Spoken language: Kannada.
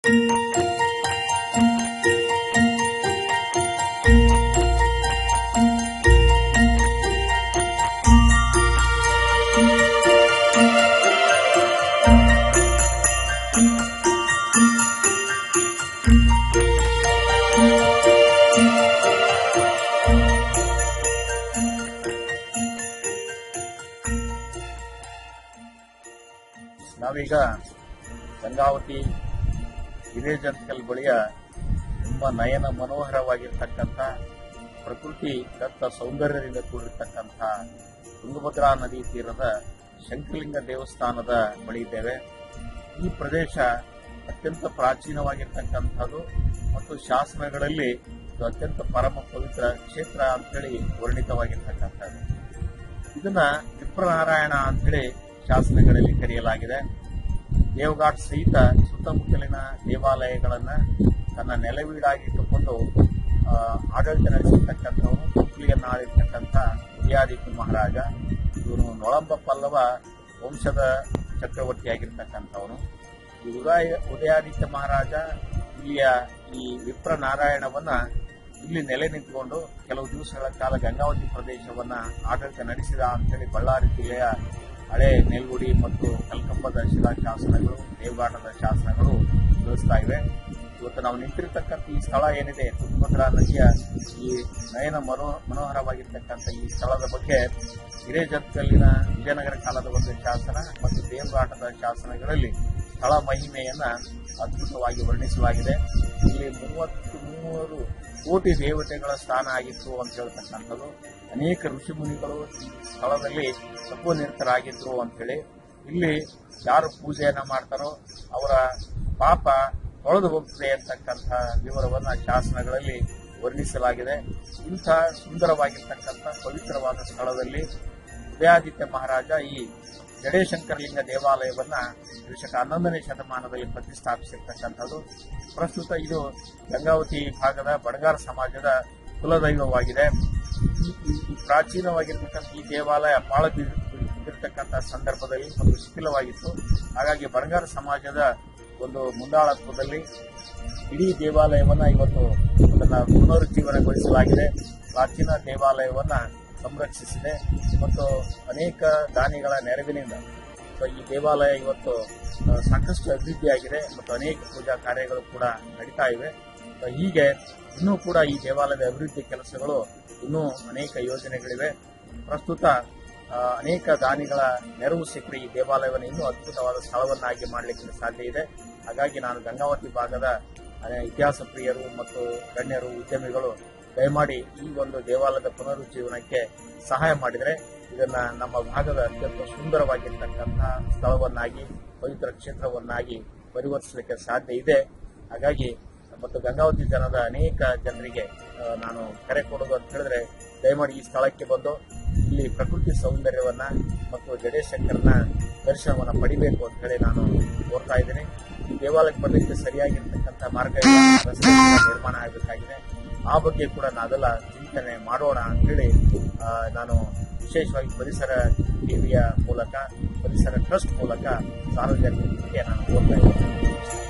ನಾವೀಗ ಗಂಗಾವತಿ ಹಿರೇಜಂತಕಲ್ ಬಳಿಯ ತುಂಬಾ ನಯನ ಮನೋಹರವಾಗಿರ್ತಕ್ಕಂಥ ಪ್ರಕೃತಿ ದತ್ತ ಸೌಂದರ್ಯದಿಂದ ಕೂಡಿರ್ತಕ್ಕಂಥ ತುಂಗಭದ್ರಾ ನದಿ ತೀರದ ಶಂಕರಲಿಂಗ ದೇವಸ್ಥಾನದ ಬಳಿ ಇದ್ದೇವೆ ಈ ಪ್ರದೇಶ ಅತ್ಯಂತ ಪ್ರಾಚೀನವಾಗಿರ್ತಕ್ಕಂಥದ್ದು ಮತ್ತು ಶಾಸನಗಳಲ್ಲಿ ಇದು ಅತ್ಯಂತ ಪರಮ ಪವಿತ್ರ ಕ್ಷೇತ್ರ ಅಂತೇಳಿ ವರ್ಣಿತವಾಗಿರ್ತಕ್ಕಂಥದ್ದು ಇದನ್ನ ವಿಪ್ರನಾರಾಯಣ ಅಂತೇಳಿ ಶಾಸನಗಳಲ್ಲಿ ಕರೆಯಲಾಗಿದೆ ದೇವಘಾಟ್ ಸಹಿತ ಸುತ್ತಮುತ್ತಲಿನ ದೇವಾಲಯಗಳನ್ನ ತನ್ನ ನೆಲವೀಡಾಗಿಟ್ಟುಕೊಂಡು ಆ, ಆಡಳಿತ ನಡೆಸಿರ್ತಕ್ಕಂಥವನು ಕುಪ್ಪಲಿಯನ್ನ ಆಳಿರ್ತಕ್ಕಂಥ ಉದಯಾದಿತ್ಯ ಮಹಾರಾಜ ಇವನು ನೊಳಂಬ ಪಲ್ಲವ ವಂಶದ ಚಕ್ರವರ್ತಿಯಾಗಿರ್ತಕ್ಕಂಥವನು ಈ ಉದಯ ಉದಯಾದಿತ್ಯ ಮಹಾರಾಜ ಇಲ್ಲಿಯ ಈ ವಿಪ್ರನಾರಾಯಣವನ್ನ ಇಲ್ಲಿ ನೆಲೆ ನಿಂತುಕೊಂಡು ಕೆಲವು ದಿವಸಗಳ ಕಾಲ ಗಂಗಾವತಿ ಪ್ರದೇಶವನ್ನ ಆಡಳಿತ ನಡೆಸಿದ ಅಂತೇಳಿ ಬಳ್ಳಾರಿ ಜಿಲ್ಲೆಯ ಹಳೆ ನೆಲ್ಗುಡಿ ಮತ್ತು ಕಲ್ಕಂಬದ ಶಿಲಾಶಾಸನಗಳು ದೇವಘಾಟದ ಶಾಸನಗಳು ತಿಳಿಸ್ತಾ ಇವೆ ಇವತ್ತು ನಾವು ನಿಂತಿರ್ತಕ್ಕಂಥ ಈ ಸ್ಥಳ ಏನಿದೆ ತುಂಗಭದ್ರಾ ನದಿಯ ಈ ನಯನ ಮನೋ ಮನೋಹರವಾಗಿರ್ತಕ್ಕಂಥ ಈ ಸ್ಥಳದ ಬಗ್ಗೆ ಹಿರೇಜತ್ಕಲ್ಲಿನ ವಿಜಯನಗರ ಕಾಲದ ಒಂದು ಶಾಸನ ಮತ್ತು ದೇವಘಾಟದ ಶಾಸನಗಳಲ್ಲಿ ಸ್ಥಳ ಮಹಿಮೆಯನ್ನ ಅದ್ಭುತವಾಗಿ ವರ್ಣಿಸಲಾಗಿದೆ ಇಲ್ಲಿ ಮೂವತ್ತು ಮೂರು ಕೋಟಿ ದೇವತೆಗಳ ಸ್ಥಾನ ಆಗಿತ್ತು ಅಂತ ಹೇಳ್ತಕ್ಕಂಥದ್ದು ಅನೇಕ ಋಷಿಮುನಿಗಳು ಈ ಸ್ಥಳದಲ್ಲಿ ತಪೋನಿರತರಾಗಿದ್ರು ಅಂತೇಳಿ ಇಲ್ಲಿ ಯಾರು ಪೂಜೆಯನ್ನ ಮಾಡ್ತಾರೋ ಅವರ ಪಾಪ ತೊಳೆದು ಹೋಗ್ತದೆ ಅಂತಕ್ಕಂಥ ವಿವರವನ್ನ ಶಾಸನಗಳಲ್ಲಿ ವರ್ಣಿಸಲಾಗಿದೆ ಇಂಥ ಸುಂದರವಾಗಿರ್ತಕ್ಕಂಥ ಪವಿತ್ರವಾದ ಸ್ಥಳದಲ್ಲಿ ಉದಯಾದಿತ್ಯ ಮಹಾರಾಜ ಈ ಜಡೇಶಂಕರಲಿಂಗ ದೇವಾಲಯವನ್ನ ಕ್ರಿಶಕ ಹನ್ನೊಂದನೇ ಶತಮಾನದಲ್ಲಿ ಪ್ರತಿಷ್ಠಾಪಿಸಿರ್ತಕ್ಕಂಥದ್ದು ಪ್ರಸ್ತುತ ಇದು ಗಂಗಾವತಿ ಭಾಗದ ಬಡಗಾರ ಸಮಾಜದ ಕುಲದೈವವಾಗಿದೆ ಈ- ಈ- ಈ ಪ್ರಾಚೀನವಾಗಿರ್ತಕ್ಕಂಥ ಈ ದೇವಾಲಯ ಪಾಳ ಬಿದ್ದಿರ್ತಕ್ಕಂಥ ಸಂದರ್ಭದಲ್ಲಿ ಒಂದು ಶಿಥಿಲವಾಗಿತ್ತು ಹಾಗಾಗಿ ಬಡಗಾರ ಸಮಾಜದ ಒಂದು ಮುಂದಾಳತ್ವದಲ್ಲಿ ಇಡೀ ದೇವಾಲಯವನ್ನ ಇವತ್ತು ಅದನ್ನ ಪುನರುಜ್ಜೀವನಗೊಳಿಸಲಾಗಿದೆ ಪ್ರಾಚೀನ ದೇವಾಲಯವನ್ನ ಸಂರಕ್ಷಿಸಿದೆ ಮತ್ತು ಅನೇಕ ದಾನಿಗಳ ನೆರವಿನಿಂದ ಸೊ ಈ ದೇವಾಲಯ ಇವತ್ತು ಆ, ಸಾಕಷ್ಟು ಅಭಿವೃದ್ಧಿಯಾಗಿದೆ ಮತ್ತು ಅನೇಕ ಪೂಜಾ ಕಾರ್ಯಗಳು ಕೂಡ ನಡೀತಾ ಇವೆ ಸೊ ಹೀಗೆ ಇನ್ನೂ ಕೂಡ ಈ ದೇವಾಲಯದ ಅಭಿವೃದ್ಧಿ ಕೆಲಸಗಳು ಇನ್ನೂ ಅನೇಕ ಯೋಜನೆಗಳಿವೆ ಪ್ರಸ್ತುತ ಆ, ಅನೇಕ ದಾನಿಗಳ ನೆರವು ಸಿಕ್ಕರೆ ಈ ದೇವಾಲಯವನ್ನು ಇನ್ನೂ ಅದ್ಭುತವಾದ ಸ್ಥಳವನ್ನಾಗಿ ಮಾಡಲಿಕ್ಕೆ ಸಾಧ್ಯ ಇದೆ ಹಾಗಾಗಿ ನಾನು ಗಂಗಾವತಿ ಭಾಗದ ಅದೇ ಇತಿಹಾಸ ಪ್ರಿಯರು ಮತ್ತು ಗಣ್ಯರು ಉದ್ಯಮಿಗಳು ದಯಮಾಡಿ ಈ ಒಂದು ದೇವಾಲಯದ ಪುನರುಜ್ಜೀವನಕ್ಕೆ ಸಹಾಯ ಮಾಡಿದರೆ ಇದನ್ನ ನಮ್ಮ ಭಾಗದ ಅತ್ಯಂತ ಸುಂದರವಾಗಿರ್ತಕ್ಕಂಥ ಸ್ಥಳವನ್ನಾಗಿ ಪವಿತ್ರ ಕ್ಷೇತ್ರವನ್ನಾಗಿ ಪರಿವರ್ತಿಸಲಿಕ್ಕೆ ಸಾಧ್ಯ ಇದೆ ಹಾಗಾಗಿ ಮತ್ತು ಗಂಗಾವತಿ ಜನದ ಅನೇಕ ಜನರಿಗೆ ಆ, ನಾನು ಕರೆ ಕೊಡೋದು ಅಂತ ಹೇಳಿದ್ರೆ ದಯಮಾಡಿ ಈ ಸ್ಥಳಕ್ಕೆ ಬಂದು ಇಲ್ಲಿ ಪ್ರಕೃತಿ ಸೌಂದರ್ಯವನ್ನ ಮತ್ತು ಜಡೇಶಂಕರನ ದರ್ಶನವನ್ನ ಪಡಿಬೇಕು ಅಂತ ಹೇಳಿ ನಾನು ಕೋರ್ತಾ ಇದ್ದೇನೆ ಈ ದೇವಾಲಯಕ್ಕೆ ಬರಲಿಕ್ಕೆ ಸರಿಯಾಗಿರ್ತಕ್ಕಂಥ ಮಾರ್ಗ ಇಲ್ಲ, ರಸ್ತೆ ಕೂಡ ನಿರ್ಮಾಣ ಆಗಬೇಕಾಗಿದೆ ಆ ಬಗ್ಗೆ ಕೂಡ ನಾವೆಲ್ಲ ಚಿಂತನೆ ಮಾಡೋಣ ಅಂತೇಳಿ ಆ, ನಾನು ವಿಶೇಷವಾಗಿ ಪರಿಸರ ಟಿವಿಯ ಮೂಲಕ ಪರಿಸರ ಟ್ರಸ್ಟ್ ಮೂಲಕ ಸಾರ್ವಜನಿಕರಿಗೆ ನಾನು ಕೋರ್ತಾ ಇದ್ದೇನೆ